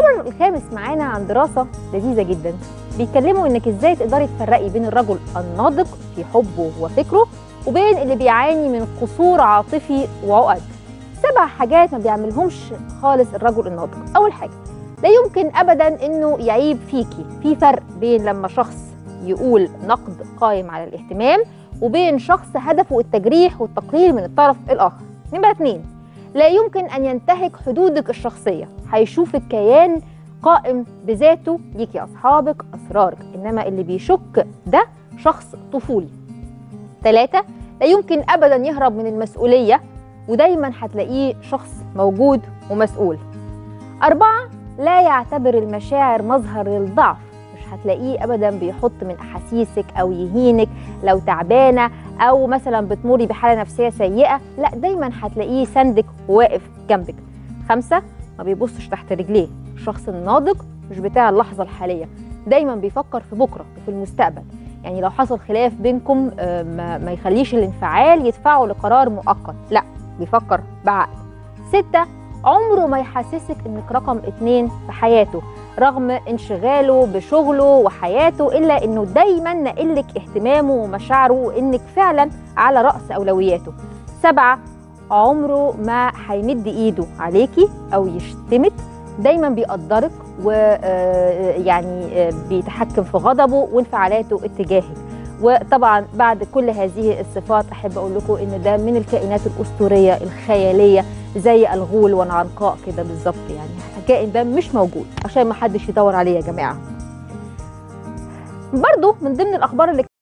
الخبر الخامس معانا عن دراسه لذيذه جدا بيتكلموا انك ازاي تقدري تفرقي بين الرجل الناضج في حبه وفكره وبين اللي بيعاني من قصور عاطفي وعقد سبع حاجات ما بيعملهمش خالص الرجل الناضج اول حاجه لا يمكن ابدا انه يعيب فيكي في فرق بين لما شخص يقول نقد قائم على الاهتمام وبين شخص هدفه التجريح والتقليل من الطرف الاخر نمره اتنين لا يمكن ان ينتهك حدودك الشخصيه هيشوفك كيان قائم بذاته ليكي اصحابك اسرارك انما اللي بيشك ده شخص طفولي ثلاثة لا يمكن ابدا يهرب من المسؤوليه ودايما هتلاقيه شخص موجود ومسؤول أربعة لا يعتبر المشاعر مظهر للضعف مش هتلاقيه ابدا بيحط من احاسيسك او يهينك لو تعبانه او مثلا بتمري بحاله نفسيه سيئه لا دايما هتلاقيه سندك وواقف جنبك خمسه ما بيبصش تحت رجليه الشخص الناضج مش بتاع اللحظه الحاليه دايما بيفكر في بكره وفي المستقبل يعني لو حصل خلاف بينكم آه، ما, ما يخليش الانفعال يدفعه لقرار مؤقت لا بيفكر بعقل ستة عمره ما يحسسك انك رقم اتنين في حياته رغم انشغاله بشغله وحياته الا انه دايما نقلك اهتمامه ومشاعره وانك فعلا على راس اولوياته سبعه عمره ما هيمد ايده عليكي او يشتمك دايما بيقدرك ويعني بيتحكم في غضبه وانفعالاته اتجاهك وطبعا بعد كل هذه الصفات احب اقول لكم ان ده من الكائنات الاسطوريه الخياليه زي الغول والعنقاء كده بالظبط يعني الكائن ده مش موجود عشان ما حدش يدور عليه يا جماعه برضو من ضمن الاخبار اللي